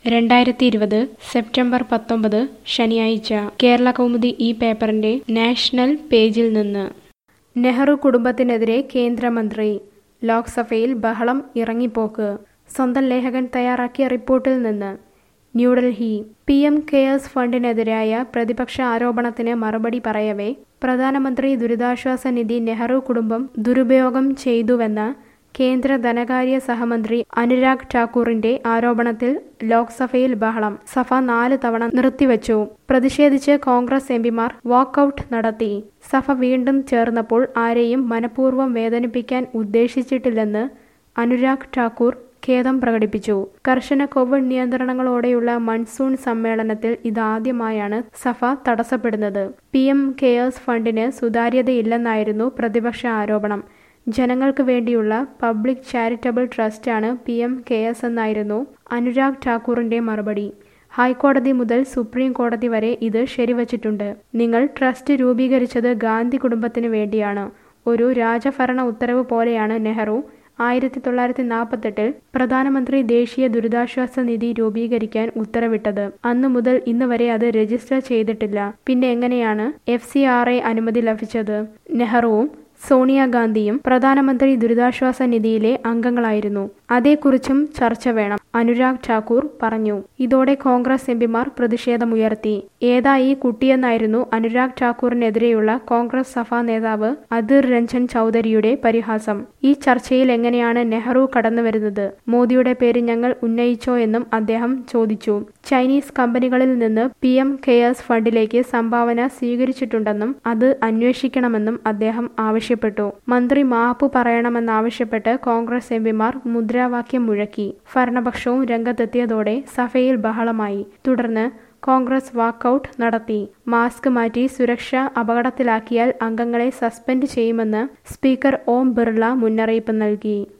രണ്ടായിരത്തി ഇരുപത് സെപ്റ്റംബർ പത്തൊമ്പത് ശനിയാഴ്ച കേരള കൗമുദി ഈ പേപ്പറിന്റെ നാഷണൽ പേജിൽ നിന്ന് നെഹ്റു കുടുംബത്തിനെതിരെ കേന്ദ്രമന്ത്രി ലോക്സഭയിൽ ബഹളം ഇറങ്ങിപ്പോക്ക് സ്വന്തം ലേഖകൻ തയ്യാറാക്കിയ റിപ്പോർട്ടിൽ നിന്ന് ന്യൂഡൽഹി പി എം കെയേഴ്സ് ഫണ്ടിനെതിരായ പ്രതിപക്ഷ ആരോപണത്തിന് മറുപടി പറയവേ പ്രധാനമന്ത്രി ദുരിതാശ്വാസ നിധി നെഹ്റു കുടുംബം ദുരുപയോഗം ചെയ്തുവെന്ന കേന്ദ്ര ധനകാര്യ സഹമന്ത്രി അനുരാഗ് ഠാക്കൂറിന്റെ ആരോപണത്തിൽ ലോക്സഭയിൽ ബഹളം സഭ നാല് തവണ നിർത്തിവച്ചു പ്രതിഷേധിച്ച് കോൺഗ്രസ് എംപിമാർ വാക്കൌട്ട് നടത്തി സഭ വീണ്ടും ചേർന്നപ്പോൾ ആരെയും മനഃപൂർവ്വം വേദനിപ്പിക്കാൻ ഉദ്ദേശിച്ചിട്ടില്ലെന്ന് അനുരാഗ് ഠാക്കൂർ ഖേദം പ്രകടിപ്പിച്ചു കർശന കോവിഡ് നിയന്ത്രണങ്ങളോടെയുള്ള മൺസൂൺ സമ്മേളനത്തിൽ ഇതാദ്യമായാണ് സഭ തടസ്സപ്പെടുന്നത് പി എം കെയേഴ്സ് ഫണ്ടിന് സുതാര്യതയില്ലെന്നായിരുന്നു പ്രതിപക്ഷ ആരോപണം ജനങ്ങൾക്ക് വേണ്ടിയുള്ള പബ്ലിക് ചാരിറ്റബിൾ ട്രസ്റ്റാണ് പി എം കെയേഴ്സ് എന്നായിരുന്നു അനുരാഗ് ഠാക്കൂറിന്റെ മറുപടി ഹൈക്കോടതി മുതൽ സുപ്രീം കോടതി വരെ ഇത് ശരിവച്ചിട്ടുണ്ട് നിങ്ങൾ ട്രസ്റ്റ് രൂപീകരിച്ചത് ഗാന്ധി കുടുംബത്തിന് വേണ്ടിയാണ് ഒരു രാജഭരണ ഉത്തരവ് പോലെയാണ് നെഹ്റു ആയിരത്തി തൊള്ളായിരത്തി നാൽപ്പത്തെട്ടിൽ പ്രധാനമന്ത്രി ദേശീയ ദുരിതാശ്വാസ നിധി രൂപീകരിക്കാൻ ഉത്തരവിട്ടത് അന്നു മുതൽ ഇന്ന് വരെ അത് രജിസ്റ്റർ ചെയ്തിട്ടില്ല പിന്നെ എങ്ങനെയാണ് എഫ് സി ആർ എ അനുമതി ലഭിച്ചത് നെഹ്റുവും സോണിയാഗാന്ധിയും പ്രധാനമന്ത്രി ദുരിതാശ്വാസ നിധിയിലെ അംഗങ്ങളായിരുന്നു അതേക്കുറിച്ചും ചർച്ച വേണം അനുരാഗ് ഠാക്കൂർ പറഞ്ഞു ഇതോടെ കോൺഗ്രസ് എംപിമാർ പ്രതിഷേധമുയർത്തി ഏതാ ഈ കുട്ടിയെന്നായിരുന്നു അനുരാഗ് ഠാക്കൂറിനെതിരെയുള്ള കോൺഗ്രസ് സഭാ നേതാവ് അധിർ രഞ്ജൻ ചൌധരിയുടെ പരിഹാസം ഈ ചർച്ചയിൽ എങ്ങനെയാണ് നെഹ്റു കടന്നുവരുന്നത് മോദിയുടെ പേര് ഞങ്ങൾ ഉന്നയിച്ചോ എന്നും അദ്ദേഹം ചോദിച്ചു ചൈനീസ് കമ്പനികളിൽ നിന്ന് പി എം കെയേഴ്സ് ഫണ്ടിലേക്ക് സംഭാവന സ്വീകരിച്ചിട്ടുണ്ടെന്നും അത് അന്വേഷിക്കണമെന്നും അദ്ദേഹം ആവശ്യപ്പെട്ടു മന്ത്രി മാപ്പ് പറയണമെന്നാവശ്യപ്പെട്ട് കോൺഗ്രസ് എംപിമാർ മുദ്രാവാക്യം മുഴക്കി ഭരണപക്ഷവും രംഗത്തെത്തിയതോടെ സഭയിൽ ബഹളമായി തുടർന്ന് കോൺഗ്രസ് വാക്കൌട്ട് നടത്തി മാസ്ക് മാറ്റി സുരക്ഷ അപകടത്തിലാക്കിയാൽ അംഗങ്ങളെ സസ്പെൻഡ് ചെയ്യുമെന്ന് സ്പീക്കർ ഓം ബിർള മുന്നറിയിപ്പ് നൽകി